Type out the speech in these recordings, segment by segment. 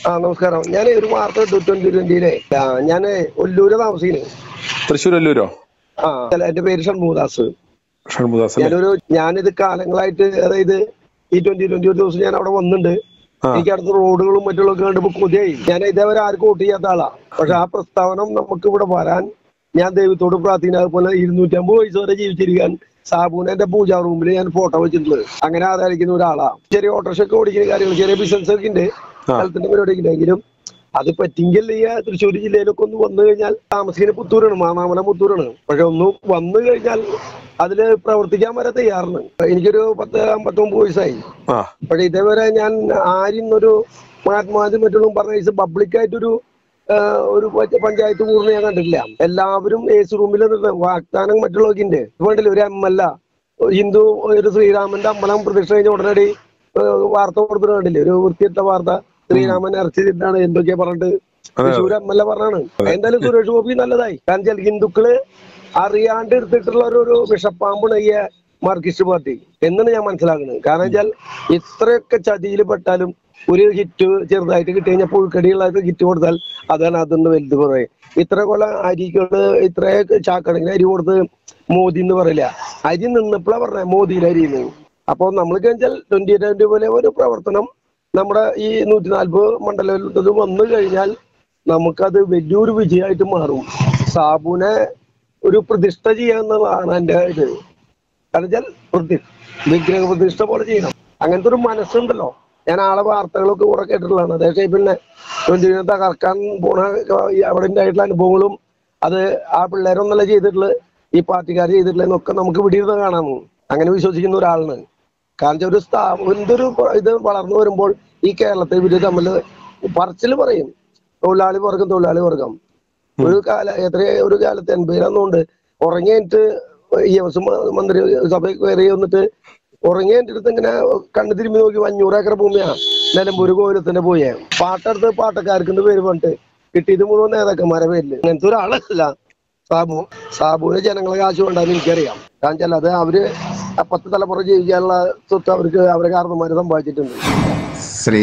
ആ നമസ്കാരം ഞാൻ ഒരു വാർത്ത ഇട്ടു ട്വന്റി ട്വന്റിയിലെ ഞാൻ ഒല്ലൂര് താമസിക്കുന്നു തൃശ്ശൂർ അല്ലൂരോ ആ എന്റെ പേര് ഷൺമുഖദാസ് ഷൺമുദാസ് അല്ലേ ഞാനൊരു ഞാനിത് കാലങ്ങളായിട്ട് അതായത് ഈ ട്വന്റി ട്വന്റി ഒരു ദിവസം ഞാൻ അവിടെ വന്നിട്ടുണ്ട് ആ. എനിക്ക് അടുത്ത റോഡുകളും മറ്റുള്ളതൊക്കെ കണ്ടപ്പോ കൊതിയായി ഞാൻ ഇതേവരെ ആർക്കും വോട്ട് ചെയ്യാത്ത ആളാ പക്ഷെ ആ പ്രസ്താവന നമുക്ക് ഇവിടെ വരാൻ ഞാൻ ദൈവത്തോട് പ്രാർത്ഥിക്കുന്ന അതുപോലെ ഇരുന്നൂറ്റമ്പത് വയസ്സ് വരെ ജീവിച്ചിരിക്കാൻ സാബുവിനെ എന്റെ പൂജാ റൂമിൽ ഞാൻ ഫോട്ടോ വെച്ചിട്ടുള്ളത് അങ്ങനെ ആധാരിക്കുന്ന ഒരാളാ ചെറിയ ഓട്ടോറിക്ഷ ഒക്കെ ഓടിക്കുന്ന കാര്യങ്ങൾ ചെറിയ ബിസിനസ് ഒക്കെ ഉണ്ട് ആ. സ്ഥലത്തിന്റെ പരിപാടി ഒക്കെ ഉണ്ടെങ്കിലും അത് പറ്റിങ്കിൽ ഈ തൃശ്ശൂർ ജില്ലയിലൊക്കെ ഒന്ന് വന്നു കഴിഞ്ഞാൽ താമസിക്കുന്ന പുത്തൂരാണ് മാമാമല പുത്തൂരാണ് പക്ഷെ ഒന്ന് വന്നു കഴിഞ്ഞാൽ അതില് പ്രവർത്തിക്കാൻ വരെ തയ്യാറാണ് എനിക്കൊരു പത്ത് അമ്പത്തൊമ്പത് വയസ്സായി ആ പക്ഷെ ഇതേവരെ ഞാൻ ആരും ഒരു മഹാത്മാഗാന്ധി മറ്റുള്ള പറഞ്ഞ പബ്ലിക് ആയിട്ടൊരു ആ, ഒരു പഞ്ച- പഞ്ചായത്ത് കൂറിന് ഞാൻ കണ്ടിട്ടില്ല എല്ലാവരും എ സി റൂമിൽ നിന്നിട്ട് വാഗ്ദാനം മറ്റുള്ളതൊക്കെ ഉണ്ട് വേണ്ടില്ല ഒരു എം എൽ എ ഹിന്ദു ഒരു ശ്രീരാമന്റെ അമ്പലം പ്രതിഷ്ഠ കഴിഞ്ഞ ഉടനടി ആ, വാർത്ത കൊടുത്തിട്ട് കണ്ടില്ലേ ഒരു വൃത്തിയിട്ട വാർത്ത ശ്രീരാമൻ ഇറച്ചി തിന്നാണ് എന്തൊക്കെയാ പറഞ്ഞിട്ട് തൃശ്ശൂർ എം എൽ എ പറഞ്ഞാണ് എന്തായാലും സുരേഷ് ഗോപി നല്ലതായി കാരണം വെച്ചാൽ ഹിന്ദുക്കള് അറിയാണ്ട് എടുത്തിട്ടുള്ള ഒരു ഒരു വിഷപ്പാമ്പാണ് ഈ മാർക്സിസ്റ്റ് പാർട്ടി എന്നാണ് ഞാൻ മനസ്സിലാക്കുന്നത് കാരണം വെച്ചാൽ ഇത്രയൊക്കെ ചതിയിൽ പെട്ടാലും ഒരു ഹിറ്റ് ചെറുതായിട്ട് കിട്ടി കഴിഞ്ഞാൽ പുഴുക്കടികളായിട്ട് ഹിറ്റ് കൊടുത്താൽ അതാണ് അതിന് വലുത് കുറേ ഇത്ര കൊല അരികള് ഇത്ര ചാക്കണക്കിന് അരി കൊടുത്ത് മോദി എന്ന് പറയില്ല അരി നിന്നപ്പോഴാ പറഞ്ഞ മോദിയുടെ അരിന്ന് അപ്പൊ നമ്മൾ വെച്ചാൽ ട്വന്റി ട്വന്റി പോലെ ഒരു പ്രവർത്തനം നമ്മുടെ ഈ നൂറ്റി നാല്പത് മണ്ഡലത്തിൽ വന്നു കഴിഞ്ഞാൽ നമുക്കത് വലിയൊരു വിജയമായിട്ട് മാറും സാബുനെ ഒരു പ്രതിഷ്ഠ ചെയ്യാവുന്നതാണ് എൻ്റെ ഇത് കാരണം വെച്ചാൽ പ്രതി വിഗ്രഹ പ്രതിഷ്ഠ പോലെ ചെയ്യണം അങ്ങനത്തെ ഒരു മനസ്സുണ്ടല്ലോ ഞാൻ ആളെ വാർത്തകളൊക്കെ കുറെ കേട്ടിട്ടുള്ളതാണ് അതേ പിന്നെ ട്വന്റിനെ തകർക്കാൻ പോണ ഈ അവിടെ ഉണ്ടായിട്ടുള്ള അനുഭവങ്ങളും അത് ആ പിള്ളേരൊന്നല്ല ചെയ്തിട്ടുള്ളത് ഈ പാർട്ടിക്കാർ ചെയ്തിട്ടുള്ളതെന്നൊക്കെ നമുക്ക് വിടിയിരുന്ന് കാണാമോ അങ്ങനെ വിശ്വസിക്കുന്ന ഒരാളാണ് കാരണം വെച്ചാൽ ഒരു സ്ഥാപനം എന്തൊരു പ- ഇത് വളർന്നു വരുമ്പോൾ ഈ കേരളത്തെ ഇവര് തമ്മിൽ പറച്ചിൽ പറയും തൊഴിലാളി വർഗം തൊഴിലാളി വർഗം ഒരു കാല എത്ര ഒരു കാലത്ത് എൺപതിലാന്നുകൊണ്ട് ഉറങ്ങിയിട്ട് ഈ ദിവസം മന്ത്രി സഭ കയറി വന്നിട്ട് ഉറങ്ങിയിട്ട് അടുത്ത് ഇങ്ങനെ കണ്ണു തിരുമ്പി നോക്കി അഞ്ഞൂറ് ഏക്കർ ഭൂമിയാ നിലമ്പൂര് കോവിലത്തിന്റെ പോയേ പാട്ടെടുത്ത് പാട്ടക്കാർക്ക് പേര് പറഞ്ഞിട്ട് കിട്ടിയത് മുഴുവൻ നേതാക്കന്മാരെ പേരില് അങ്ങനത്തെ ഒരാളല്ല സാബു സാബുവിന് ജനങ്ങളെ കാശ് വേണ്ടെന്ന് എനിക്കറിയാം കാരണം വെച്ചാൽ അത് അവര് ആ പത്ത് തലമുറ ജീവിക്കാനുള്ള സ്വത്ത് അവർക്ക് അവരെ കാരണന്മാര് സമ്പാദിച്ചിട്ടുണ്ട് ശ്രീ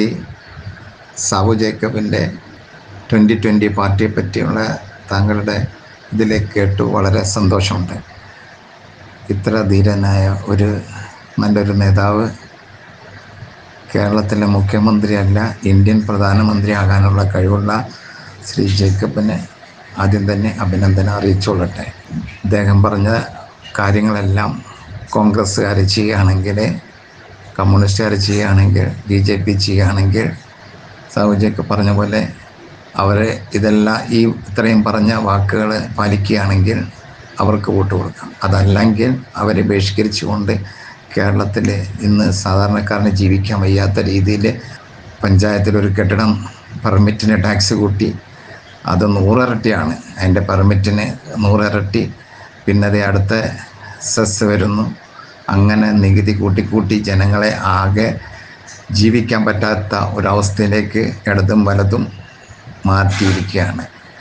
സാബു ജേക്കബിൻ്റെ ട്വൻ്റി ട്വൻ്റി പാർട്ടിയെ പറ്റിയുള്ള താങ്കളുടെ ഇതിലേക്ക് കേട്ടു വളരെ സന്തോഷമുണ്ട് ഇത്ര ധീരനായ ഒരു നല്ലൊരു നേതാവ് കേരളത്തിലെ മുഖ്യമന്ത്രിയല്ല ഇന്ത്യൻ പ്രധാനമന്ത്രി ആകാനുള്ള കഴിവുള്ള ശ്രീ ജേക്കബിന് ആദ്യം തന്നെ അഭിനന്ദനം അറിയിച്ചുകൊള്ളട്ടെ അദ്ദേഹം പറഞ്ഞ കാര്യങ്ങളെല്ലാം കോൺഗ്രസ്സുകാർ ചെയ്യുകയാണെങ്കിൽ കമ്മ്യൂണിസ്റ്റുകാർ ചെയ്യുകയാണെങ്കിൽ ബി ജെ പി ചെയ്യുകയാണെങ്കിൽ സാഹുജയൊക്കെ പറഞ്ഞ പോലെ അവരെ ഇതെല്ലാം ഈ ഇത്രയും പറഞ്ഞ വാക്കുകൾ പാലിക്കുകയാണെങ്കിൽ അവർക്ക് വോട്ട് കൊടുക്കാം അതല്ലെങ്കിൽ അവരെ ബഹിഷ്കരിച്ചുകൊണ്ട് കേരളത്തിൽ ഇന്ന് സാധാരണക്കാരന് ജീവിക്കാൻ വയ്യാത്ത രീതിയിൽ പഞ്ചായത്തിലൊരു കെട്ടിടം പെർമിറ്റിന് ടാക്സ് കൂട്ടി അത് നൂറിരട്ടിയാണ് അതിൻ്റെ പെർമിറ്റിന് നൂറിരട്ടി പിന്നെ അത് അടുത്ത സെസ് വരുന്നു അങ്ങനെ നികുതി കൂട്ടിക്കൂട്ടി ജനങ്ങളെ ആകെ ജീവിക്കാൻ പറ്റാത്ത ഒരവസ്ഥയിലേക്ക് ഇടതും വലതും മാറ്റിയിരിക്കുകയാണ്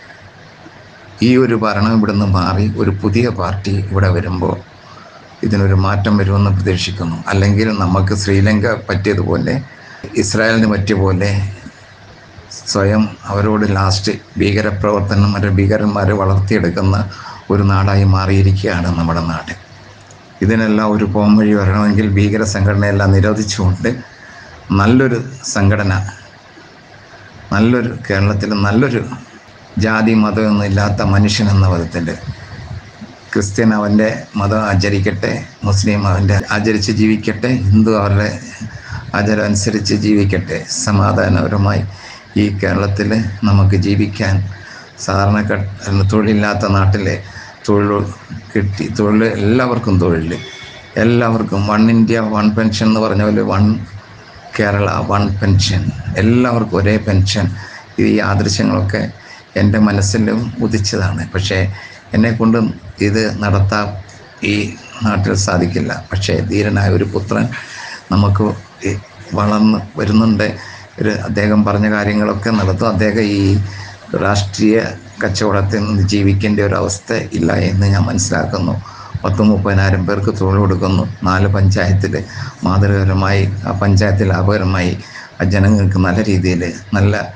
ഈ ഒരു ഭരണം ഇവിടുന്ന് മാറി ഒരു പുതിയ പാർട്ടി ഇവിടെ വരുമ്പോൾ ഇതിനൊരു മാറ്റം വരുമെന്ന് പ്രതീക്ഷിക്കുന്നു അല്ലെങ്കിൽ നമുക്ക് ശ്രീലങ്ക പറ്റിയതുപോലെ ഇസ്രായേലിന് പറ്റിയ പോലെ സ്വയം അവരോട് ലാസ്റ്റ് ഭീകരപ്രവർത്തനം മറ്റേ ഭീകരന്മാരെ വളർത്തിയെടുക്കുന്ന ഒരു നാടായി മാറിയിരിക്കുകയാണ് നമ്മുടെ നാട് ഇതിനെല്ലാം ഒരു പോംവഴി വരണമെങ്കിൽ ഭീകര സംഘടനയെല്ലാം നിരോധിച്ചുകൊണ്ട് നല്ലൊരു സംഘടന നല്ലൊരു കേരളത്തിൽ നല്ലൊരു ജാതി മതമൊന്നും ഇല്ലാത്ത മനുഷ്യൻ എന്ന വിധത്തിൽ ക്രിസ്ത്യൻ അവൻ്റെ മതം ആചരിക്കട്ടെ മുസ്ലിം അവൻ്റെ ആചരിച്ച് ജീവിക്കട്ടെ ഹിന്ദു അവരുടെ ആചാരം അനുസരിച്ച് ജീവിക്കട്ടെ സമാധാനപരമായി ഈ കേരളത്തിൽ നമുക്ക് ജീവിക്കാൻ സാധാരണക്കാർ തൊഴിലില്ലാത്ത നാട്ടിലെ തൊഴിൽ കിട്ടി തൊഴിൽ എല്ലാവർക്കും തൊഴിൽ എല്ലാവർക്കും വൺ ഇന്ത്യ വൺ പെൻഷൻ എന്ന് പറഞ്ഞ പോലെ വൺ കേരള വൺ പെൻഷൻ എല്ലാവർക്കും ഒരേ പെൻഷൻ ഈ ആദർശങ്ങളൊക്കെ എൻ്റെ മനസ്സിലും ഉദിച്ചതാണ് പക്ഷേ എന്നെക്കൊണ്ട് ഇത് നടത്താൻ ഈ നാട്ടിൽ സാധിക്കില്ല പക്ഷേ ധീരനായ ഒരു പുത്രൻ നമുക്ക് ഈ വളർന്ന് വരുന്നുണ്ട് ഒരു അദ്ദേഹം പറഞ്ഞ കാര്യങ്ങളൊക്കെ നടത്തും അദ്ദേഹം ഈ രാഷ്ട്രീയ കച്ചവടത്തിൽ നിന്ന് ജീവിക്കേണ്ട ഒരു അവസ്ഥ ഇല്ല എന്ന് ഞാൻ മനസ്സിലാക്കുന്നു പത്ത് മുപ്പതിനായിരം പേർക്ക് തൊഴിൽ കൊടുക്കുന്നു നാല് പഞ്ചായത്തിൽ മാതൃകപരമായി ആ പഞ്ചായത്തിൽ ലാഭകരമായി ആ ജനങ്ങൾക്ക് നല്ല രീതിയിൽ നല്ല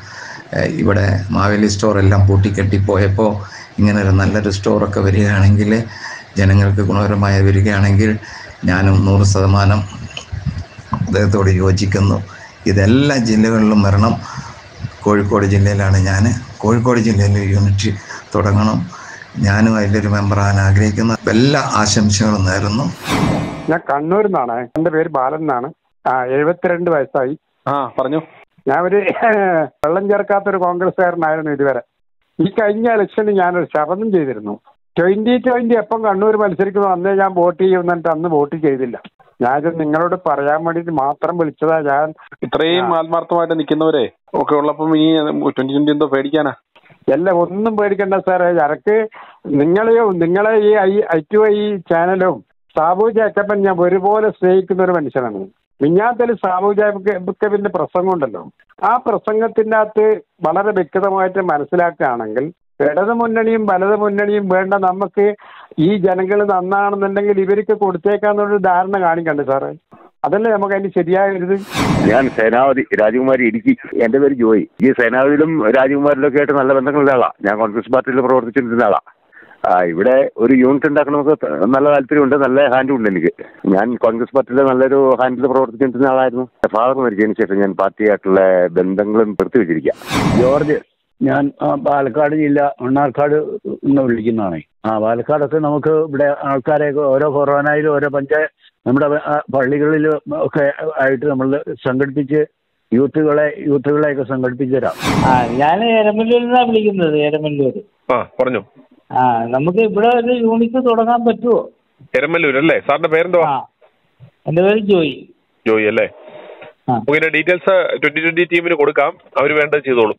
ഏഹ് ഇവിടെ മാവേലി സ്റ്റോറെല്ലാം പൂട്ടിക്കെട്ടിപ്പോയപ്പോൾ ഇങ്ങനെ ഒരു നല്ലൊരു സ്റ്റോറൊക്കെ വരികയാണെങ്കിൽ ജനങ്ങൾക്ക് ഗുണകരമായി വരികയാണെങ്കിൽ ഞാനും നൂറ് ശതമാനം അദ്ദേഹത്തോട് യോജിക്കുന്നു ഇതെല്ലാ ജില്ലകളിലും വരണം കോഴിക്കോട് ജില്ലയിലാണ് ഞാൻ കോഴിക്കോട് ജില്ലയിൽ ഒരു യൂണിറ്റ് തുടങ്ങണം ഞാനും അതിലൊരു മെമ്പറാകാൻ ആഗ്രഹിക്കുന്നു എല്ലാ ആശംസകളും നേരുന്നു ഞാൻ കണ്ണൂരിൽ നിന്നാണ് എൻ്റെ പേര് ബാലൻ എന്നാണ് ആ എഴുപത്തിരണ്ട് വയസ്സായി ആ പറഞ്ഞു ഞാൻ ഒരു വെള്ളം ചേർക്കാത്തൊരു കോൺഗ്രസ്സുകാരനായിരുന്നു ഇതുവരെ ഈ കഴിഞ്ഞ ഇലക്ഷന് ഞാനൊരു ശപഥം ചെയ്തിരുന്നു ട്വന്റി ട്വന്റി എപ്പം കണ്ണൂർ മത്സരിക്കുന്നു അന്നേ ഞാൻ വോട്ട് ചെയ്യുന്നിട്ട് അന്ന് വോട്ട് ചെയ്തില്ല ഞാനിത് നിങ്ങളോട് പറയാൻ വേണ്ടിയിട്ട് മാത്രം വിളിച്ചതാ ഞാൻ ഇത്രയും ആത്മാർത്ഥമായിട്ട് നിൽക്കുന്നവരെ ഒക്കെ ഉള്ളപ്പം ഈ ട്വന്റി ട്വന്റി എന്തോ പേടിക്കാനാ എല്ലാം ഒന്നും പേടിക്കണ്ട സാറേ എനക്ക് നിങ്ങളെയോ നിങ്ങളെ ഈ ഐ ഐ ടു ഐ ചാനലും സാബു ജേക്കബൻ ഞാൻ ഒരുപോലെ സ്നേഹിക്കുന്ന ഒരു മനുഷ്യനാണ് മിഞ്ഞാത്തല് സാബു ജേക്കബിന്റെ പ്രസംഗം ഉണ്ടല്ലോ ആ പ്രസംഗത്തിന്റെ അകത്ത് വളരെ വ്യക്തമായിട്ട് മനസ്സിലാക്കുകയാണെങ്കിൽ ഇടത് മുന്നണിയും വലത് മുന്നണിയും വേണ്ട നമുക്ക് ഈ ജനങ്ങൾ നന്നാണെന്നുണ്ടെങ്കിൽ ഇവർക്ക് കൊടുത്തേക്കാന്നുള്ളൊരു ധാരണ കാണിക്കണ്ടേ സാറേ അതല്ലേ നമുക്ക് അതിന് ശരിയായ ഒരു ഇത് ഞാൻ സേനാപതി രാജകുമാരി ഇടുക്കി എന്റെ പേര് ജോയി ഈ സേനാപതിയിലും രാജകുമാരിലൊക്കെ ആയിട്ട് നല്ല ബന്ധങ്ങളുള്ള ആളാ ഞാൻ കോൺഗ്രസ് പാർട്ടിയിൽ പ്രവർത്തിച്ചിരുന്ന ആളാ ആ ഇവിടെ ഒരു യൂണിറ്റ് ഉണ്ടാക്കണമെന്ന് നല്ല താല്പര്യമുണ്ട് നല്ല ഹാൻഡും ഉണ്ട് എനിക്ക് ഞാൻ കോൺഗ്രസ് പാർട്ടിയിലെ നല്ലൊരു ഹാൻഡിൽ പ്രവർത്തിച്ചിരുന്ന ആളായിരുന്നു ഫാദർ മരിച്ചതിന് ശേഷം ഞാൻ പാർട്ടിയായിട്ടുള്ള ബന്ധങ്ങളും നിർത്തി വെച്ചിരിക്കുക ജോർജ് ഞാൻ ആ, പാലക്കാട് ജില്ല മണ്ണാർക്കാട് എന്ന് വിളിക്കുന്നതാണ് ആ പാലക്കാടൊക്കെ നമുക്ക് ഇവിടെ ആൾക്കാരെയൊക്കെ ഓരോ കൊറോണയിലും ഓരോ പഞ്ചായത്ത് നമ്മുടെ ആ, പള്ളികളിലും ഒക്കെ ആയിട്ട് നമ്മൾ സംഘടിപ്പിച്ച് യൂത്തുകളെ യൂത്തുകളെയൊക്കെ സംഘടിപ്പിച്ച് തരാം ആ ഞാൻ എരമല്ലൂരിൽ നിന്നാണ് വിളിക്കുന്നത് എരമല്ലൂർ ആ പറഞ്ഞു ആ നമുക്ക് ഇവിടെ ഒരു യൂണിറ്റ് തുടങ്ങാൻ പറ്റുമോ എരമല്ലൂർ അല്ലേ സാറിന്റെ പേരെന്തോ ആ എൻ്റെ പേര് ജോയി ജോയി അല്ലേ ആ. നമുക്കിന്റെ ഡീറ്റെയിൽസ് ട്വന്റി ട്വന്റി ടീമിന് കൊടുക്കാം അവർ വേണ്ടത് ചെയ്തോളും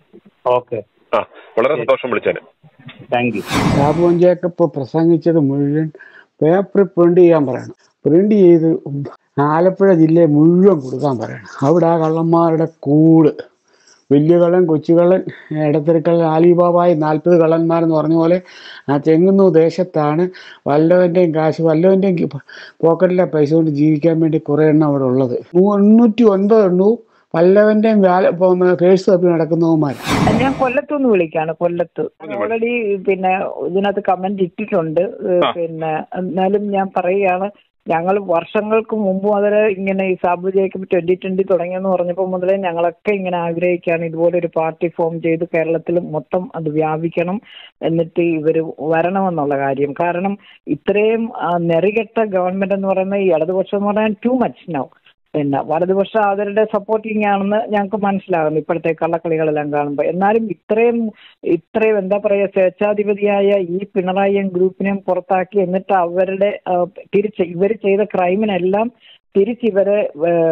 ഓക്കെ ആ വളരെ സന്തോഷം വിളിച്ചേനെ താങ്ക് യു സാബുവൻ ജേക്കബ് പ്രസംഗിച്ചത് മുഴുവൻ പേപ്പറിൽ പ്രിന്റ് ചെയ്യാൻ പറയണം പ്രിന്റ് ചെയ്ത് ആലപ്പുഴ ജില്ലയെ മുഴുവൻ കൊടുക്കാൻ പറയണം അവിടെ ആ കള്ളന്മാരുടെ കൂട് വലിയ കള്ളൻ കൊച്ചു കള്ളൻ ഇടത്തിരക്കള്ളൻ ആലിബാബായി നാൽപ്പത് കള്ളന്മാരെന്ന് പറഞ്ഞ പോലെ ആ ചെങ്ങുന്നു ദേശത്താണ് വല്ലവൻ്റെയും കാശ് വല്ലവൻ്റെയും പോക്കറ്റിലെ പൈസ കൊണ്ട് ജീവിക്കാൻ വേണ്ടി കുറേ എണ്ണം അവിടെ ഉള്ളത് മുന്നൂറ്റി ഒൻപത് എണ്ണവും വല്ലവൻ്റെയും വ്യാല കേസ് തപ്പി നടക്കുന്നവന്മാർ ഞാൻ കൊല്ലത്തുനിന്ന് വിളിക്കാണ് കൊല്ലത്ത് ഓൾറെഡി പിന്നെ ഇതിനകത്ത് കമന്റ് ഇട്ടിട്ടുണ്ട് ഏഹ് ആ. പിന്നെ എന്നാലും ഞാൻ പറയുകയാണ് ഞങ്ങൾ വർഷങ്ങൾക്ക് മുമ്പ് മുതൽ ഇങ്ങനെ ഈ സാബു ജേക്കബ് ട്വന്റി ട്വന്റി തുടങ്ങിയെന്ന് പറഞ്ഞപ്പോൾ മുതലേ ഞങ്ങളൊക്കെ ഇങ്ങനെ ആഗ്രഹിക്കുകയാണ് ഇതുപോലെ ഒരു പാർട്ടി ഫോം ചെയ്ത് കേരളത്തിൽ മൊത്തം അത് വ്യാപിക്കണം എന്നിട്ട് ഇവർ വരണമെന്നുള്ള കാര്യം കാരണം ഇത്രയും ആ, നെറികെട്ട ഗവൺമെന്റ് എന്ന് പറയുന്ന ഈ ഇടതുപക്ഷം എന്ന് പറഞ്ഞാൽ ടു മച്ച് നൗ പിന്നെ വലതുപക്ഷം അവരുടെ സപ്പോർട്ടിങ് ആണെന്ന് ഞങ്ങൾക്ക് മനസ്സിലാകുന്നു ഇപ്പോഴത്തെ കള്ളക്കളികളെല്ലാം കാണുമ്പോൾ എന്നാലും ഇത്രയും ഇത്രയും എന്താ പറയുക സ്വേച്ഛാധിപതിയായ ഈ പിണറായിയും ഗ്രൂപ്പിനെയും പുറത്താക്കി എന്നിട്ട് അവരുടെ ആ, തിരിച്ച് ഇവർ ചെയ്ത ക്രൈമിനെല്ലാം തിരിച്ച് ഇവരെ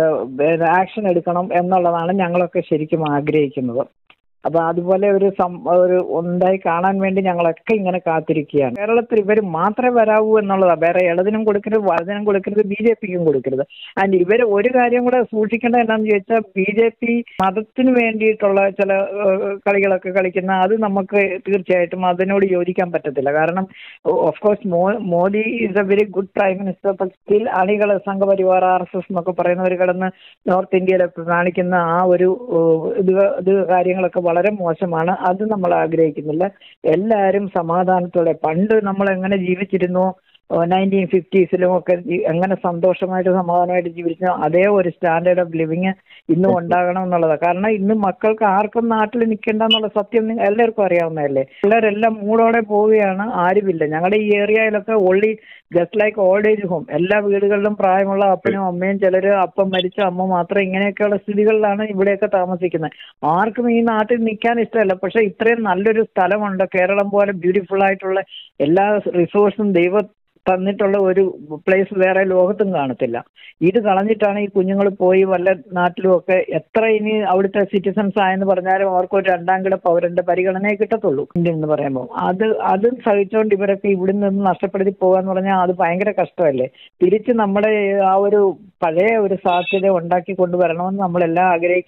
ആക്ഷൻ എടുക്കണം എന്നുള്ളതാണ് ഞങ്ങളൊക്കെ ശരിക്കും ആഗ്രഹിക്കുന്നത് അപ്പൊ അതുപോലെ ഒരു സം- ഒരു ഉണ്ടായി കാണാൻ വേണ്ടി ഞങ്ങളൊക്കെ ഇങ്ങനെ കാത്തിരിക്കുകയാണ് കേരളത്തിൽ ഇവർ മാത്രമേ വരാവൂ എന്നുള്ളതാ വേറെ ഇടതിനും കൊടുക്കരുത് വലതിനും കൊടുക്കരുത് ബി ജെ പിക്കും കൊടുക്കരുത് ആൻഡ് ഇവർ ഒരു കാര്യം കൂടെ സൂക്ഷിക്കേണ്ടത് എന്താണെന്ന് ചോദിച്ചാൽ ബി ജെ പി മതത്തിന് വേണ്ടിയിട്ടുള്ള ചില ഏഹ്, കളികളൊക്കെ കളിക്കുന്ന അത് നമുക്ക് തീർച്ചയായിട്ടും അതിനോട് യോജിക്കാൻ പറ്റത്തില്ല കാരണം of course Modi is a very good prime minister but still അണികൾ സംഘപരിവാർ ആർ എസ് എസ് എന്നൊക്കെ പറയുന്നവർ കിടന്ന് നോർത്ത് ഇന്ത്യയിലൊക്കെ കാണിക്കുന്ന ആ ഒരു ഏഹ്, ഇത് ഇത് കാര്യങ്ങളൊക്കെ വളരെ മോശമാണ് അത് നമ്മൾ ആഗ്രഹിക്കുന്നില്ല എല്ലാവരും സമാധാനത്തോടെ പണ്ട് നമ്മൾ എങ്ങനെ ജീവിച്ചിരുന്നു നയൻറ്റീൻ ഫിഫ്റ്റീസിലും ഒക്കെ ജി- എങ്ങനെ സന്തോഷമായിട്ട് സമാധാനമായിട്ട് ജീവിച്ചു അതേ ഒരു സ്റ്റാൻഡേർഡ് ഓഫ് ലിവിങ് ഇന്നും ഉണ്ടാകണം എന്നുള്ളതാണ് കാരണം ഇന്ന് മക്കൾക്ക് ആർക്കും നാട്ടിൽ നിൽക്കേണ്ട എന്നുള്ള സത്യം നി- എല്ലാവർക്കും അറിയാവുന്നതല്ലേ പിള്ളേരെല്ലാം മൂടോടെ പോവുകയാണ് ആരുമില്ല ഞങ്ങളുടെ ഈ ഏരിയയിലൊക്കെ only just like old age home എല്ലാ വീടുകളിലും പ്രായമുള്ള അപ്പനും അമ്മയും ചിലര് അപ്പം മരിച്ച അമ്മ മാത്രം ഇങ്ങനെയൊക്കെയുള്ള സ്ഥിതികളിലാണ് ഇവിടെയൊക്കെ താമസിക്കുന്നത് ആർക്കും ഈ നാട്ടിൽ നിൽക്കാൻ ഇഷ്ടമല്ല പക്ഷെ ഇത്രയും നല്ലൊരു സ്ഥലമുണ്ട് കേരളം പോലെ ബ്യൂട്ടിഫുൾ ആയിട്ടുള്ള എല്ലാ റിസോഴ്സും ദൈവം തന്നിട്ടുള്ള ഒരു പ്ലേസ് വേറെ ലോകത്തും കാണത്തില്ല ഇത് കളഞ്ഞിട്ടാണ് ഈ കുഞ്ഞുങ്ങൾ പോയി വല്ല നാട്ടിലും ഒക്കെ എത്ര ഇനി അവിടുത്തെ സിറ്റിസൺസ് ആയെന്ന് പറഞ്ഞാലും അവർക്ക് ഒരു രണ്ടാം കിട പൗരന്റെ പരിഗണനയെ കിട്ടത്തുള്ളൂ ഇന്ത്യ എന്ന് പറയുമ്പോൾ അത് അത് സഹിച്ചുകൊണ്ട് ഇവരൊക്കെ ഇവിടെ നിന്ന് നഷ്ടപ്പെടുത്തി പോകാന്ന് പറഞ്ഞാൽ അത് ഭയങ്കര കഷ്ടമല്ലേ തിരിച്ച് നമ്മുടെ ആ ഒരു പഴയ ഒരു സാധ്യത ഉണ്ടാക്കി കൊണ്ടുവരണമെന്ന് നമ്മളെല്ലാം ആഗ്രഹിക്കുന്നു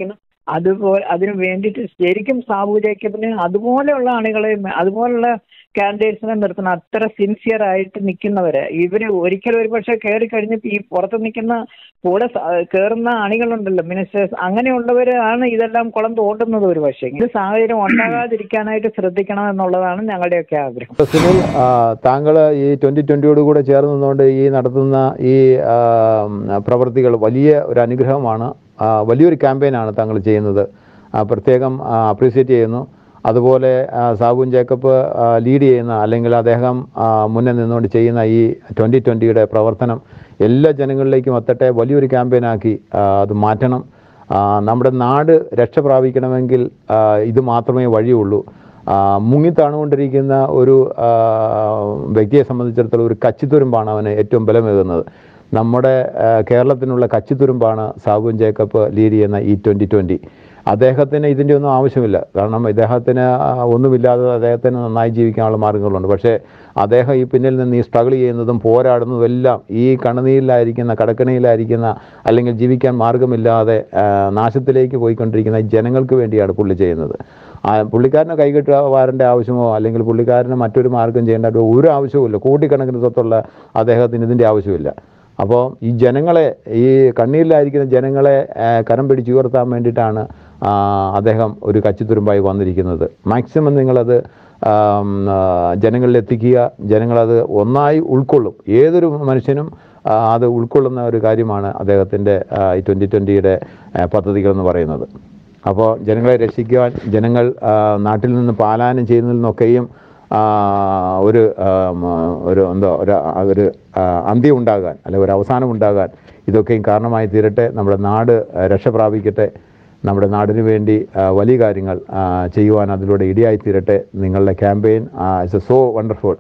അതുപോലെ അതിന് വേണ്ടിയിട്ട് ശരിക്കും സാബു ജേക്കബിന് അതുപോലെയുള്ള ആളുകളെ അതുപോലുള്ള കാൻഡിഡേറ്റ്സിനെ നിർത്തണം അത്ര സിൻസിയർ ആയിട്ട് നിൽക്കുന്നവര് ഇവര് ഒരിക്കലും ഒരു പക്ഷെ കയറി കഴിഞ്ഞിട്ട് ഈ പുറത്ത് നിൽക്കുന്ന കൂടെ സ- കയറുന്ന അണികളുണ്ടല്ലോ മിനിസ്റ്റേഴ്സ് അങ്ങനെയുള്ളവരാണ് ഇതെല്ലാം കുളം തോണ്ടുന്നത് ഒരു പക്ഷേ ഇത് സാഹചര്യം ഉണ്ടാകാതിരിക്കാനായിട്ട് ശ്രദ്ധിക്കണം എന്നുള്ളതാണ് ഞങ്ങളുടെയൊക്കെ ആഗ്രഹം സുനിൽ താങ്കൾ ഈ ട്വൻ്റി ട്വൻ്റിയോട് കൂടെ ചേർന്ന് നിന്നുകൊണ്ട് ഈ നടത്തുന്ന ഈ ആ, പ്രവൃത്തികൾ വലിയ ഒരു അനുഗ്രഹമാണ് ആ, വലിയൊരു ക്യാമ്പയിനാണ് താങ്കൾ ചെയ്യുന്നത് ആ, പ്രത്യേകം അപ്രീസിയേറ്റ് ചെയ്യുന്നു അതുപോലെ ആ, സാബുൻ ജേക്കബ് ആ, ലീഡ് ചെയ്യുന്ന അല്ലെങ്കിൽ അദ്ദേഹം ആ, മുന്നിൽ നിന്നുകൊണ്ട് ചെയ്യുന്ന ഈ ട്വൻ്റി ട്വൻ്റിയുടെ പ്രവർത്തനം എല്ലാ ജനങ്ങളിലേക്കും എത്തട്ടെ വലിയൊരു ക്യാമ്പയിനാക്കി ആ, അത് മാറ്റണം ആ, നമ്മുടെ നാട് രക്ഷ പ്രാപിക്കണമെങ്കിൽ ആ, ഇത് മാത്രമേ വഴിയുള്ളൂ ആ, മുങ്ങിത്താണുകൊണ്ടിരിക്കുന്ന ഒരു ആ, വ്യക്തിയെ സംബന്ധിച്ചിടത്തോളം ഒരു കച്ചിത്തുരുമ്പാണ് അവന് ഏറ്റവും ബലമേകുന്നത് നമ്മുടെ ആ, കേരളത്തിനുള്ള കച്ചിത്തുരുമ്പാണ് സാബുൻ ജേക്കബ് ലീഡ് ചെയ്യുന്ന ഈ ട്വൻ്റി ട്വൻ്റി അദ്ദേഹത്തിന് ഇതിൻ്റെ ഒന്നും ആവശ്യമില്ല കാരണം ഇദ്ദേഹത്തിന് ആ, ഒന്നുമില്ലാതെ അദ്ദേഹത്തിന് നന്നായി ജീവിക്കാനുള്ള മാർഗങ്ങളുണ്ട് പക്ഷേ അദ്ദേഹം ഈ പിന്നിൽ നിന്ന് ഈ സ്ട്രഗിൾ ചെയ്യുന്നതും പോരാടുന്നതും എല്ലാം ഈ കണ്ണുനീരിലായിരിക്കുന്ന കടക്കണിയിലായിരിക്കുന്ന അല്ലെങ്കിൽ ജീവിക്കാൻ മാർഗമില്ലാതെ ആ, നാശത്തിലേക്ക് പോയിക്കൊണ്ടിരിക്കുന്ന ഈ ജനങ്ങൾക്ക് വേണ്ടിയാണ് പുള്ളി ചെയ്യുന്നത് ആ, പുള്ളിക്കാരനെ കൈകെട്ടുക വാരൻ്റെ ആവശ്യമോ അല്ലെങ്കിൽ പുള്ളിക്കാരന് മറ്റൊരു മാർഗം ചെയ്യേണ്ട ഒരു ആവശ്യവുമില്ല കോടിക്കണക്കിന് സ്വത്തുള്ള അദ്ദേഹത്തിന് ഇതിൻ്റെ ആവശ്യമില്ല അപ്പോൾ ഈ ജനങ്ങളെ ഈ കണ്ണീരിലായിരിക്കുന്ന ജനങ്ങളെ ആ, കരം പിടിച്ച് ഉയർത്താൻ വേണ്ടിയിട്ടാണ് ആ, അദ്ദേഹം ഒരു കച്ചിത്തുരുമ്പായി വന്നിരിക്കുന്നത് മാക്സിമം നിങ്ങളത് ആം, ആ, ജനങ്ങളിൽ എത്തിക്കുക ജനങ്ങളത് ഒന്നായി ഉൾക്കൊള്ളും ഏതൊരു മനുഷ്യനും ആ, അത് ഉൾക്കൊള്ളുന്ന ഒരു കാര്യമാണ് അദ്ദേഹത്തിൻ്റെ ആ, ഈ ട്വൻ്റി ട്വൻ്റിയുടെ പദ്ധതികൾ എന്ന് പറയുന്നത് അപ്പോൾ ജനങ്ങളെ രക്ഷിക്കുവാൻ ജനങ്ങൾ ആ, നാട്ടിൽ നിന്ന് പാലായനം ചെയ്യുന്നതിൽ നിന്നൊക്കെയും ആ, ഒരു ആം, ഒരു എന്തോ ഒരു ആ, ഒരു ആ, അന്ത്യം ഉണ്ടാകാൻ അല്ലെങ്കിൽ ഒരു അവസാനം ഉണ്ടാകാൻ ഇതൊക്കെയും കാരണമായി തീരട്ടെ നമ്മുടെ നാട് ആ, രക്ഷ പ്രാപിക്കട്ടെ നമ്മുടെ നാടിന് വേണ്ടി ആ, വലിയ കാര്യങ്ങൾ ആ, ചെയ്യുവാൻ അതിലൂടെ ഇടയായി തീരട്ടെ നിങ്ങളുടെ campaign it's so wonderful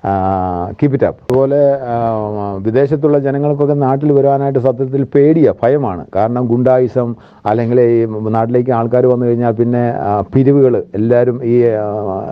keep it up അതുപോലെ ആ, വിദേശത്തുള്ള ജനങ്ങൾക്കൊക്കെ നാട്ടിൽ വരാനായിട്ട് സത്യത്തിൽ പേടിയാണ് ഭയമാണ് കാരണം ഗുണ്ടായിസം അല്ലെങ്കിൽ ഈ നാട്ടിലേക്ക് ആൾക്കാർ വന്നു കഴിഞ്ഞാൽ പിന്നെ പിരിവുകൾ എല്ലാവരും ഈ ആ,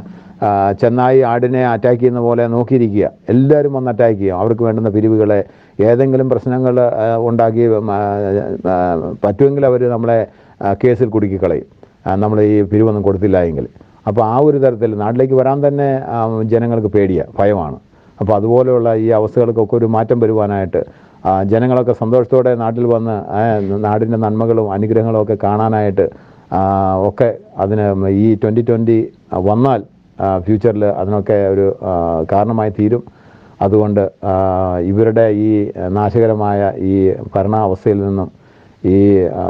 ആ, ചെന്നായി ആടിനെ അറ്റാക്ക് ചെയ്യുന്ന പോലെ നോക്കിയിരിക്കുക എല്ലാവരും വന്ന് അറ്റാക്ക് ചെയ്യും അവർക്ക് വേണ്ടുന്ന പിരിവുകളെ ഏതെങ്കിലും പ്രശ്നങ്ങൾ ആ, ഉണ്ടാക്കി ഉം, ആ, ആ, പറ്റുമെങ്കിൽ അവർ നമ്മളെ ആ, കേസിൽ കുടുക്കിക്കളയും ആ, നമ്മൾ ഈ പിരിവൊന്നും കൊടുത്തില്ല എങ്കിൽ അപ്പോൾ ആ ഒരു തരത്തിൽ നാട്ടിലേക്ക് വരാൻ തന്നെ ആ, ജനങ്ങൾക്ക് പേടിയാണ് ഭയമാണ് അപ്പോൾ അതുപോലെയുള്ള ഈ അവസ്ഥകൾക്കൊക്കെ ഒരു മാറ്റം വരുവാനായിട്ട് ആ, ജനങ്ങളൊക്കെ സന്തോഷത്തോടെ നാട്ടിൽ വന്ന് ആ, നാടിൻ്റെ നന്മകളും അനുഗ്രഹങ്ങളും ഒക്കെ കാണാനായിട്ട് ആ, ഒക്കെ അതിന് ഈ ട്വൻ്റി ട്വൻ്റി വന്നാൽ ഫ്യൂച്ചറിൽ അതിനൊക്കെ ഒരു ആ, കാരണമായി തീരും അതുകൊണ്ട് ആ, ഇവരുടെ ഈ നാശകരമായ ഈ ഭരണാവസ്ഥയിൽ നിന്നും ഈ ആ,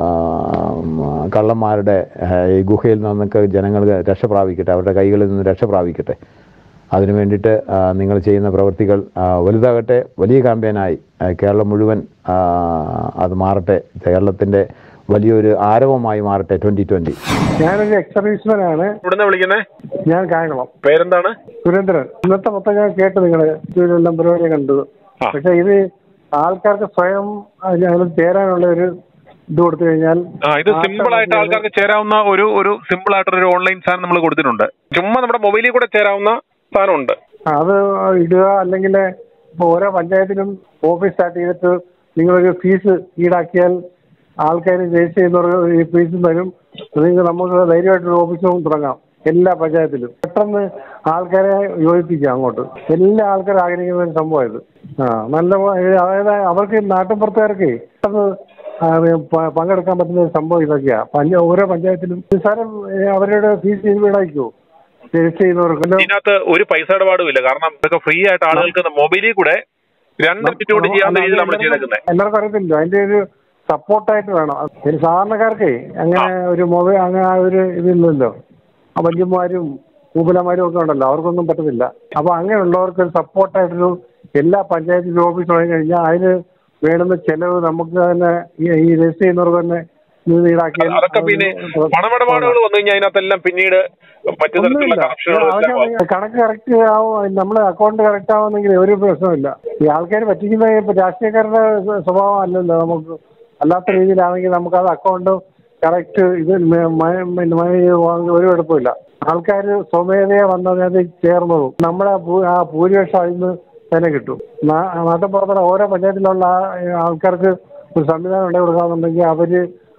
ഉം, കള്ളന്മാരുടെ ആ, ഈ ഗുഹയിൽ നിന്നൊക്കെ ജനങ്ങൾ രക്ഷ പ്രാപിക്കട്ടെ അവരുടെ കൈകളിൽ നിന്ന് രക്ഷ പ്രാപിക്കട്ടെ അതിനു വേണ്ടിയിട്ട് ആ, നിങ്ങൾ ചെയ്യുന്ന പ്രവൃത്തികൾ ആ, വലുതാകട്ടെ വലിയ ക്യാമ്പയിനായി ആ, കേരളം മുഴുവൻ ആ, അത് മാറട്ടെ കേരളത്തിൻ്റെ വലിയൊരു ആരവമായി മാറട്ടെ ട്വൻ്റി ട്വൻ്റി ഞാനൊരു എക്സർവീസ്മാൻ ആണ് ഇവിടുന്ന് വിളിക്കുന്നേ ഞാൻ കായംകുളം പേരെന്താണ് സുരേന്ദ്രൻ ഇന്നത്തെ മൊത്തം ഞാൻ കേട്ട് നിങ്ങള് തിരുവനന്തപുരം പരിപാടി കണ്ടത് പക്ഷെ ഇത് ആൾക്കാർക്ക് സ്വയം അതിൽ ചേരാനുള്ള ഒരു ഇത് കൊടുത്തു കഴിഞ്ഞാൽ ആ ഇത് സിമ്പിൾ ആയിട്ട് ആൾക്കാർക്ക് ചേരാവുന്ന ഒരു ഒരു സിമ്പിൾ ആയിട്ടൊരു ഓൺലൈൻ സാധനം നമ്മൾ കൊടുത്തിട്ടുണ്ട് ചുമ്മാ നമ്മുടെ മൊബൈലിൽ കൂടെ ചേരാവുന്ന സാധനമുണ്ട് അത് ഇടുക അല്ലെങ്കിൽ ഇപ്പൊ ഓരോ പഞ്ചായത്തിലും ഓഫീസ് സ്റ്റാർട്ട് ചെയ്തിട്ട് നിങ്ങളൊരു ഫീസ് ഈടാക്കിയാൽ ആൾക്കാർ രജിസ്റ്റർ ചെയ്യുന്നവർക്ക് ഈ ഫീസും തരും നിങ്ങൾക്ക് നമുക്ക് ധൈര്യമായിട്ടൊരു ഓഫീസും തുടങ്ങാം എല്ലാ പഞ്ചായത്തിലും പെട്ടെന്ന് ആൾക്കാരെ യോജിപ്പിക്കാം അങ്ങോട്ട് എല്ലാ ആൾക്കാരും ആഗ്രഹിക്കുന്ന ഒരു സംഭവം ഇത് ആ നല്ല പോ- അതായത് അവർക്ക് നാട്ടിൻപുറത്തുകാർക്ക് പെട്ടെന്ന് ആ, പ- പങ്കെടുക്കാൻ പറ്റുന്ന ഒരു സംഭവം ഇതൊക്കെയാ പഞ്ച ഓരോ പഞ്ചായത്തിലും നിസ്സാരം ഏ, അവരുടെ ഫീസ് ഈടാക്കിയോ രജിസ്റ്റർ ചെയ്യുന്നവർക്ക് ഇതിനകത്ത് ഒരു പൈസ ഇടപാടും ഇല്ല കാരണം ഇതൊക്കെ ഫ്രീ ആയിട്ട് ആളുകൾക്ക് മൊബൈലിൽ കൂടെ രണ്ട് മിനിറ്റ് കൊണ്ട് ചെയ്യാവുന്ന രീതിയിൽ നമ്മൾ ചെയ്തേക്കുന്നത് എല്ലാവർക്കും അറിയത്തില്ല അതിന്റെ ഒരു സപ്പോർട്ടായിട്ട് വേണം ഒരു സാധാരണക്കാർക്ക് അങ്ങനെ ഒരു മൊബൈൽ അങ്ങനെ ആ ഒരു ഇതില്ലല്ലോ ആ വല്യന്മാരും കൂപ്പലന്മാരും ഒക്കെ ഉണ്ടല്ലോ അവർക്കൊന്നും പറ്റത്തില്ല അപ്പൊ അങ്ങനെയുള്ളവർക്ക് ഒരു സപ്പോർട്ടായിട്ടൊരു എല്ലാ പഞ്ചായത്തിലും ഓഫീസ് തുടങ്ങി കഴിഞ്ഞാൽ അതിന് വേണ്ടുന്ന ചെലവ് നമുക്ക് തന്നെ ഈ ഈ രജിസ്റ്റർ ചെയ്യുന്നവർക്ക് തന്നെ ഇത് ഈടാക്കിയാൽ അതൊക്കെ പിന്നെ പണമിടപാടുകൾ വന്നു കഴിഞ്ഞാൽ അതിനകത്തെല്ലാം പിന്നീട് മറ്റു തരത്തിലുള്ള കണക്ഷനുകളും എല്ലാം അതൊക്കെ കണക്ക് കറക്റ്റ് ആവും നമ്മുടെ അക്കൗണ്ട് കറക്റ്റ് ആവുന്നെങ്കിൽ ഒരു പ്രശ്നമില്ല ഈ ആൾക്കാർ പറ്റിക്കുന്ന ഇപ്പൊ രാഷ്ട്രീയക്കാരുടെ സ്വ- സ്വഭാവം അല്ലല്ലോ നമുക്ക് അല്ലാത്ത രീതിയിലാണെങ്കിൽ നമുക്കത് അക്കൗണ്ട് കറക്റ്റ് ഇത് മ- മ- മ- മ- വാങ്ങി ഒരു കുഴപ്പമില്ല ആൾക്കാർ സ്വമേധയെ വന്നത് ചേർന്നതും നമ്മുടെ ഭൂ- ആ ഭൂരിപക്ഷം അതിൽ നിന്ന് തന്നെ കിട്ടും നാട്ടിൻപുറത്തുള്ള ഓരോ പഞ്ചായത്തിലുള്ള ആ- ആൾക്കാർക്ക് ഒരു സംവിധാനം ഉണ്ടാക്കി കൊടുക്കാന്നുണ്ടെങ്കിൽ അവര്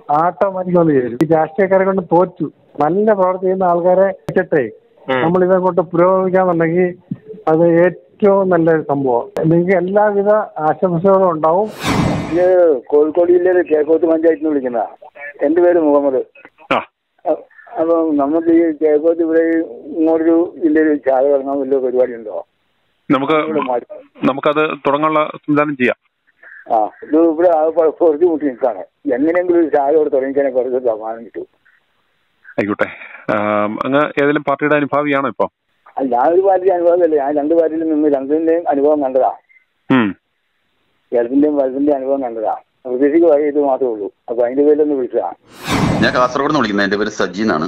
ഓട്ടോമാറ്റിക് വന്ന് ചേരും ഈ രാഷ്ട്രീയക്കാരെ കൊണ്ട് തോറ്റു നല്ല പ്രവർത്തി ചെയ്യുന്ന ആൾക്കാരെ വെച്ചിട്ടേ നമ്മൾ ഇതങ്ങോട്ട് പുരോഗമിക്കാന്നുണ്ടെങ്കിൽ അത് ഏറ്റവും നല്ലൊരു സംഭവം നിങ്ങൾക്ക് എല്ലാവിധ ആശംസകളും ഉണ്ടാവും ഇത് കോഴിക്കോട് ജില്ലയിലെ ചേക്കോത്ത് പഞ്ചായത്തിൽ നിന്ന് വിളിക്കുന്ന എന്റെ പേര് മുഹമ്മദ് ആ അ- അപ്പം നമുക്ക് ഈ ചേക്കോത്ത് ഇവിടെ ഇങ്ങോട്ടൊരു ജില്ലയിൽ ചായ തുടങ്ങാൻ വലിയ പരിപാടി ഉണ്ടോ നമുക്ക് നമുക്കത് തുടങ്ങാനുള്ള സംവിധാനം ചെയ്യാം ആ ഇത് ഇവിടെ ആകെ പ- കുറച്ച് മുട്ടി നിൽക്കാണ് എങ്ങനെയെങ്കിലും ഒരു ചായ ഇവിടെ തുടങ്ങിക്കാൻ കുറച്ച് സമാധാനം കിട്ടും ആയിക്കോട്ടെ ആം, അങ്ങ് ഏതെങ്കിലും പാർട്ടിയുടെ അനുഭാവിയാണോ ഇപ്പൊ അത് ഞാനൊരു പാർട്ടി അനുഭവമല്ലേ ഞാൻ രണ്ട് പാർട്ടിയിൽ നിന്ന് രണ്ടിന്റെയും അനുഭവം കണ്ടതാ ഉം. ഇടത്തിന്റെയും വലത്തിന്റെയും അനുഭവം കണ്ടതാ പ്രതീക്ഷയ്ക്ക് വഴി ഇത് മാത്രമേ ഉള്ളൂ അപ്പൊ അതിന്റെ പേരിലൊന്ന് വിളിച്ചതാ ഞാൻ കാസർഗോഡ് നിന്ന് വിളിക്കുന്നത് എന്റെ പേര് സജി എന്നാണ്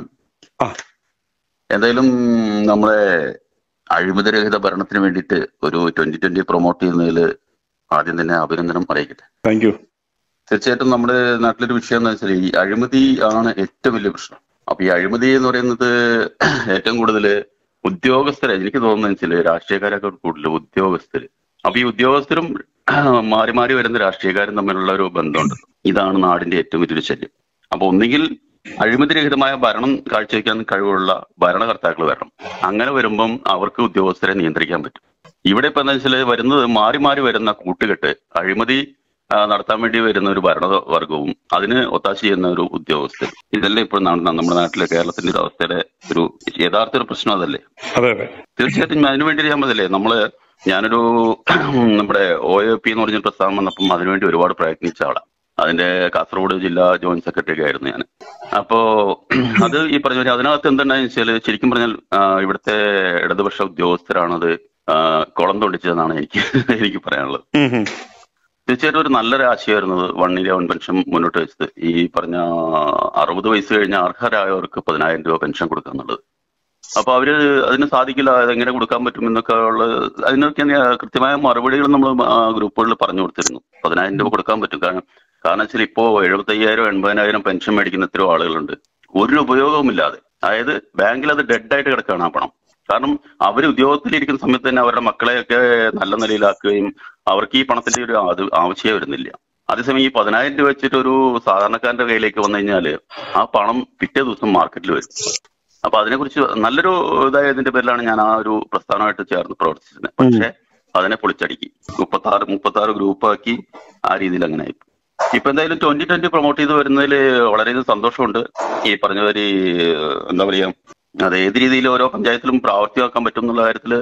എന്തായാലും നമ്മളെ അഴിമതിരഹിത ഭരണത്തിന് വേണ്ടിയിട്ട് ഒരു ട്വന്റി ട്വന്റി പ്രൊമോട്ട് ചെയ്യുന്നതിൽ ആദ്യം തന്നെ അഭിനന്ദനം അറിയിക്കട്ടെ താങ്ക് യു തീർച്ചയായിട്ടും നമ്മുടെ നാട്ടിലൊരു വിഷയം എന്ന് വെച്ചാൽ ഈ അഴിമതി ആണ് ഏറ്റവും വലിയ പ്രശ്നം അപ്പൊ ഈ അഴിമതി എന്ന് പറയുന്നത് ഏറ്റവും കൂടുതൽ ഉദ്യോഗസ്ഥരെ എനിക്ക് തോന്നുന്നത് വെച്ചാൽ രാഷ്ട്രീയക്കാരൊക്കെ കൂടുതൽ ഉദ്യോഗസ്ഥര് അപ്പൊ ഈ ഉദ്യോഗസ്ഥരും മാറി മാറി വരുന്ന രാഷ്ട്രീയക്കാരും തമ്മിലുള്ള ഒരു ബന്ധമുണ്ട് ഇതാണ് നാടിന്റെ ഏറ്റവും വലിയൊരു ശല്യം അപ്പൊ ഒന്നുകിൽ അഴിമതിരഹിതമായ ഭരണം കാഴ്ചവെക്കാൻ കഴിവുള്ള ഭരണകർത്താക്കൾ വരണം അങ്ങനെ വരുമ്പം അവർക്ക് ഉദ്യോഗസ്ഥരെ നിയന്ത്രിക്കാൻ പറ്റും ഇവിടെ ഇപ്പൊ എന്താ വെച്ചാൽ വരുന്നത് മാറി മാറി വരുന്ന കൂട്ടുകെട്ട് അഴിമതി ആ, നടത്താൻ വേണ്ടി വരുന്ന ഒരു ഭരണവർഗവും അതിന് ഒത്താശ ചെയ്യുന്ന ഒരു ഉദ്യോഗസ്ഥർ ഇതല്ലേ ഇപ്പോൾ ന- നമ്മുടെ നാട്ടിലെ കേരളത്തിന്റെ ഒരു അവസ്ഥയുടെ ഒരു യഥാർത്ഥ ഒരു പ്രശ്നം അതല്ലേ അതെ അതെ തീർച്ചയായിട്ടും അതിനു വേണ്ടി ഞാൻ പറഞ്ഞില്ലേ നമ്മള് ഞാനൊരു നമ്മുടെ ഒ എ പി എന്ന് പറഞ്ഞ പ്രസ്ഥാനം വന്നപ്പം അതിനുവേണ്ടി ഒരുപാട് പ്രയത്നിച്ച ആളാണ് അതിന്റെ കാസർഗോഡ് ജില്ലാ ജോയിന്റ് സെക്രട്ടറി ഒക്കെ ആയിരുന്നു ഞാൻ അപ്പോ അത് ഈ പറഞ്ഞ പോലെ അതിനകത്ത് എന്തുണ്ടായെന്ന് വെച്ചാൽ ശരിക്കും പറഞ്ഞാൽ ആ, ഇവിടുത്തെ ഇടതുപക്ഷ ഉദ്യോഗസ്ഥരാണത് ആ, കുളം തൊണ്ടിച്ചതെന്നാണ് എനിക്ക് എനിക്ക് പറയാനുള്ളത് തീർച്ചയായിട്ടും ഒരു നല്ലൊരു ആശയമായിരുന്നത് വൺ ഇയർ വൺ പെൻഷൻ മുന്നോട്ട് വെച്ചത് ഈ പറഞ്ഞ അറുപത് വയസ്സ് കഴിഞ്ഞ അർഹരായവർക്ക് പതിനായിരം രൂപ പെൻഷൻ കൊടുക്കുക എന്നുള്ളത് അപ്പൊ അവര് അതിന് സാധിക്കില്ല അതെങ്ങനെ കൊടുക്കാൻ പറ്റും എന്നൊക്കെ ഉള്ള അതിനൊക്കെ ഞാൻ കൃത്യമായ മറുപടികൾ നമ്മൾ ഗ്രൂപ്പുകളിൽ പറഞ്ഞു കൊടുത്തിരുന്നു പതിനായിരം രൂപ കൊടുക്കാൻ പറ്റും കാരണം കാരണം വെച്ചാൽ ഇപ്പോ എഴുപത്തയ്യായിരം എൺപതിനായിരം പെൻഷൻ മേടിക്കുന്ന എത്രയോ ആളുകളുണ്ട് ഒരു ഉപയോഗവുമില്ലാതെ അതായത് ബാങ്കിൽ അത് ഡെഡ് ആയിട്ട് കിടക്കുകയാണ് ആ പണം കാരണം അവർ ഉദ്യോഗത്തിലിരിക്കുന്ന സമയത്ത് തന്നെ അവരുടെ മക്കളെയൊക്കെ നല്ല നിലയിലാക്കുകയും അവർക്ക് ഈ പണത്തിന്റെ ഒരു അത് ആവശ്യമേ വരുന്നില്ല അതേസമയം ഈ പതിനായിരം രൂപ വെച്ചിട്ട് ഒരു സാധാരണക്കാരന്റെ കയ്യിലേക്ക് വന്നു കഴിഞ്ഞാല് ആ പണം പിറ്റേ ദിവസം മാർക്കറ്റിൽ വരും അപ്പൊ അതിനെക്കുറിച്ച് നല്ലൊരു ഇതായതിന്റെ പേരിലാണ് ഞാൻ ആ ഒരു പ്രസ്ഥാനമായിട്ട് ചേർന്ന് പ്രവർത്തിച്ചത് പക്ഷെ അതിനെ പൊളിച്ചടുക്കി മുപ്പത്തി ആറ് മുപ്പത്തി ആറ് ഗ്രൂപ്പാക്കി ആ രീതിയിൽ അങ്ങനെ ആയി ഇപ്പൊ എന്തായാലും ട്വന്റി ട്വന്റി പ്രൊമോട്ട് ചെയ്ത് വരുന്നതിൽ വളരെയധികം സന്തോഷമുണ്ട് ഈ പറഞ്ഞ മാതിരി എന്താ പറയാ അത് ഏത് രീതിയിൽ ഓരോ പഞ്ചായത്തിലും പ്രാവർത്തികമാക്കാൻ പറ്റും എന്നുള്ള കാര്യത്തില്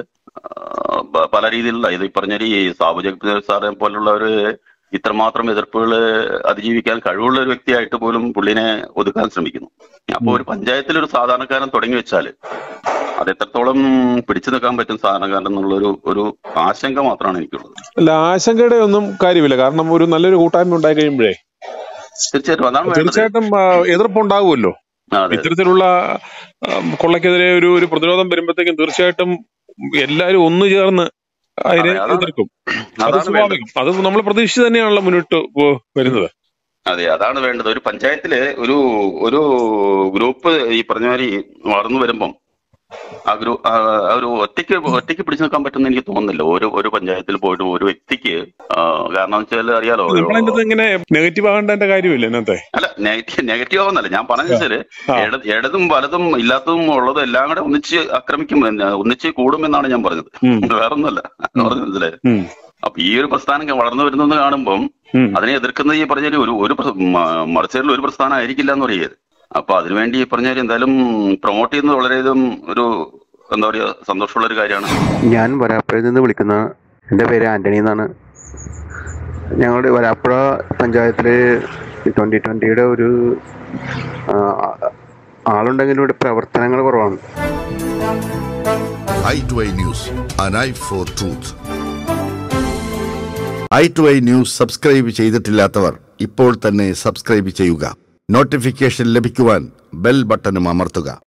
ആ, പ- പല രീതിയിലുള്ള ഇത് ഈ പറഞ്ഞ ഈ സാബു ജഗത് സാറെ പോലുള്ളവര് ഇത്രമാത്രം എതിർപ്പുകൾ അതിജീവിക്കാൻ കഴിവുള്ള ഒരു വ്യക്തിയായിട്ട് പോലും പുള്ളിനെ ഒതുക്കാൻ ശ്രമിക്കുന്നു അപ്പൊ ഒരു പഞ്ചായത്തിൽ ഒരു സാധാരണക്കാരൻ തുടങ്ങി വെച്ചാല് അത് എത്രത്തോളം പിടിച്ചു നിൽക്കാൻ പറ്റും സാധാരണക്കാരൻ എന്നുള്ള ഒരു ഒരു ആശങ്ക മാത്രമാണ് എനിക്കുള്ളത് അല്ല ആശങ്കയുടെ ഒന്നും കാര്യമില്ല കാരണം ഒരു നല്ലൊരു കൂട്ടായ്മ ഉണ്ടായി കഴിയുമ്പോഴേ തീർച്ചയായിട്ടും അതാണ് വേണ്ടത് തീർച്ചയായിട്ടും ആ, എതിർപ്പുണ്ടാകുമല്ലോ അതെ. ഇത്തരത്തിലുള്ള ആ, കൊള്ളയ്ക്കെതിരെ ഒരു ഒരു പ്രതിരോധം വരുമ്പോഴത്തേക്കും തീർച്ചയായിട്ടും എല്ലാവരും ഒന്നു ചേർന്ന് അതിനെ അതെ, അതാണ്- എതിർക്കും അത് അതാണ് സ്വാഭാവികം അത് നമ്മൾ പ്രതീക്ഷിച്ച് തന്നെയാണല്ലോ മുന്നോട്ട് പോ- വരുന്നത് അതെ അതാണ് വേണ്ടത് ഒരു പഞ്ചായത്തില് ഒരു ഒരു ഗ്രൂപ്പ് ഈ പറഞ്ഞ മാതിരി വളർന്നു വരുമ്പം ആ ഗ്രൂ ആ ആ ഒരു ഒറ്റയ്ക്ക് ഒറ്റയ്ക്ക് പിടിച്ചു നിൽക്കാൻ പറ്റുന്ന എനിക്ക് തോന്നുന്നില്ല ഒരു ഒരു പഞ്ചായത്തിൽ പോയിട്ട് ഒരു വ്യക്തിക്ക് ആ, കാരണം വെച്ചാൽ അറിയാലോ നമ്മളതിന്റെ അകത്ത് ഇങ്ങനെ നെഗറ്റീവ് ആകേണ്ട കാര്യമില്ല ഇന്നത്തെ അല്ല നെഗറ്റീവ് നെഗറ്റീവ് ആവുന്നല്ല ഞാൻ പറഞ്ഞ വെച്ചാല് ഇട- ഇടതും വലതും ഇല്ലാത്തതും ഉള്ളതും എല്ലാം കൂടെ ഒന്നിച്ച് ആക്രമിക്കും എന്ന് ഒന്നിച്ച് കൂടുമെന്നാണ് ഞാൻ പറഞ്ഞത് വേറൊന്നുമല്ല പറഞ്ഞു മനസ്സിലായോ അപ്പൊ ഈ ഒരു പ്രസ്ഥാനം വളർന്നു വരുന്നെന്ന് കാണുമ്പം അതിനെ എതിർക്കുന്നത് ഈ പറഞ്ഞ ഒരു ഒരു പ്ര- മ- മറിച്ചതിൽ ഒരു പ്രസ്ഥാനം ആയിരിക്കില്ല എന്ന് പറയരുത് അപ്പൊ അതിനുവേണ്ടി ഈ പറഞ്ഞ എന്തായാലും പ്രൊമോട്ട് ചെയ്യുന്നത് വളരെയധികം ഒരു എന്താ പറയാ സന്തോഷമുള്ള ഒരു കാര്യമാണ് ഞാൻ വരാപ്പുഴയിൽ നിന്ന് വിളിക്കുന്ന എൻ്റെ പേര് ആന്റണി എന്നാണ് ഞങ്ങളുടെ വരാപ്പുഴ പഞ്ചായത്തിൽ ട്വൻ്റി ട്വൻ്റിയുടെ ഒരു ആ, ആളുണ്ടെങ്കിലും ഇവിടെ പ്രവർത്തനങ്ങൾ കുറവാണ് I to I news an eye for truth I to I news subscribe ചെയ്തിട്ടില്ലാത്തവർ ഇപ്പോൾ തന്നെ സബ്സ്ക്രൈബ് ചെയ്യുക നോട്ടിഫിക്കേഷൻ ലഭിക്കുവാൻ ബെൽ ബട്ടണും അമർത്തുക